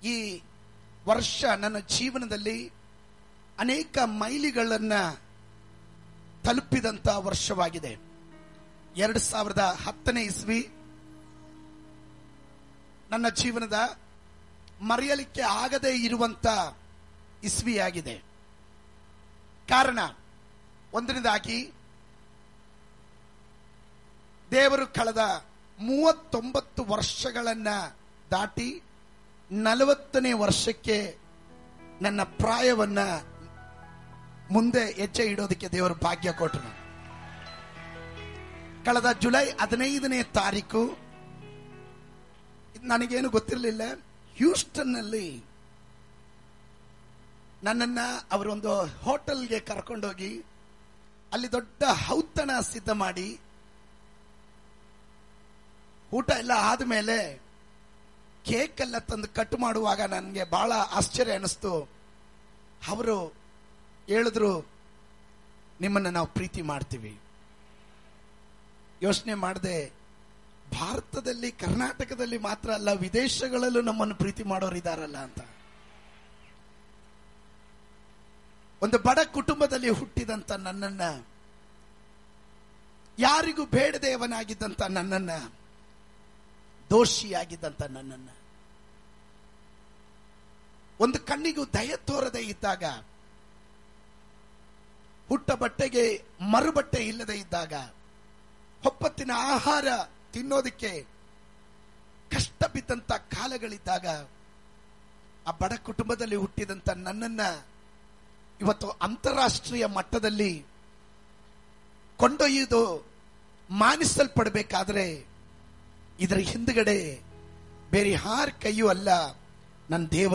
ಈ ವರ್ಷ ನನ್ನ ಜೀವನದಲ್ಲಿ ಅನೇಕ ಮೈಲಿಗಳನ್ನ ತಲುಪಿದಂತ ವರ್ಷವಾಗಿದೆ ಎರಡು ಸಾವಿರದ ಹತ್ತನೇ ಇಸ್ವಿ ನನ್ನ ಜೀವನದ ಮರೆಯಲಿಕ್ಕೆ ಆಗದೇ ಇರುವಂತ ಇಸ್ವಿಯಾಗಿದೆ ಕಾರಣ ಒಂದನೇದಾಗಿ ದೇವರು ಕಳೆದ ಮೂವತ್ತೊಂಬತ್ತು ವರ್ಷಗಳನ್ನ ದಾಟಿ ನಲವತ್ತನೇ ವರ್ಷಕ್ಕೆ ನನ್ನ ಪ್ರಾಯವನ್ನ ಮುಂದೆ ಹೆಜ್ಜೆ ಇಡೋದಕ್ಕೆ ದೇವರು ಭಾಗ್ಯ ಕೊಟ್ಟರು ಕಳೆದ ಜುಲೈ ಹದಿನೈದನೇ ತಾರೀಕು ಇದ್ ನನಗೇನು ಗೊತ್ತಿರಲಿಲ್ಲ ಹ್ಯೂಸ್ಟನ್ನಲ್ಲಿ ನನ್ನನ್ನ ಅವರೊಂದು ಹೋಟೆಲ್ಗೆ ಕರ್ಕೊಂಡೋಗಿ ಅಲ್ಲಿ ದೊಡ್ಡ ಔತಣ ಸಿದ್ಧ ಮಾಡಿ ಊಟ ಎಲ್ಲ ಆದ್ಮೇಲೆ ಕೇಕ್ ಎಲ್ಲ ತಂದು ಕಟ್ ಮಾಡುವಾಗ ನನಗೆ ಬಹಳ ಆಶ್ಚರ್ಯ ಅನಿಸ್ತು ಅವರು ಹೇಳಿದ್ರು ನಿಮ್ಮನ್ನ ನಾವು ಪ್ರೀತಿ ಮಾಡ್ತೀವಿ ಯೋಚನೆ ಮಾಡದೆ ಭಾರತದಲ್ಲಿ ಕರ್ನಾಟಕದಲ್ಲಿ ಮಾತ್ರ ಅಲ್ಲ ವಿದೇಶಗಳಲ್ಲೂ ನಮ್ಮನ್ನು ಪ್ರೀತಿ ಮಾಡೋರು ಇದಾರಲ್ಲ ಅಂತ ಒಂದು ಬಡ ಕುಟುಂಬದಲ್ಲಿ ಹುಟ್ಟಿದಂತ ನನ್ನನ್ನ ಯಾರಿಗೂ ಬೇಡದೇವನಾಗಿದ್ದಂತ ನನ್ನನ್ನ ದೋಷಿಯಾಗಿದ್ದಂತ ನನ್ನನ್ನ ಒಂದು ಕಣ್ಣಿಗೂ ದಯ ತೋರದೆ ಇದ್ದಾಗ ಹುಟ್ಟ ಬಟ್ಟೆಗೆ ಮರುಬಟ್ಟೆ ಇಲ್ಲದೆ ಇದ್ದಾಗ ಹೊಪ್ಪತ್ತಿನ ಆಹಾರ ತಿನ್ನೋದಕ್ಕೆ ಕಷ್ಟ ಬಿದ್ದಂತ ಕಾಲಗಳಿದ್ದಾಗ ಆ ಬಡ ಕುಟುಂಬದಲ್ಲಿ ಹುಟ್ಟಿದಂತ ನನ್ನನ್ನ ಇವತ್ತು ಅಂತಾರಾಷ್ಟ್ರೀಯ ಮಟ್ಟದಲ್ಲಿ ಕೊಂಡೊಯ್ಯುವುದು ಮಾನಿಸಲ್ಪಡಬೇಕಾದ್ರೆ ಇದರ ಹಿಂದ್ಗಡೆ ಬೇರೆ ಯಾರ ಕೈಯೂ ಅಲ್ಲ ನನ್ನ ದೇವರ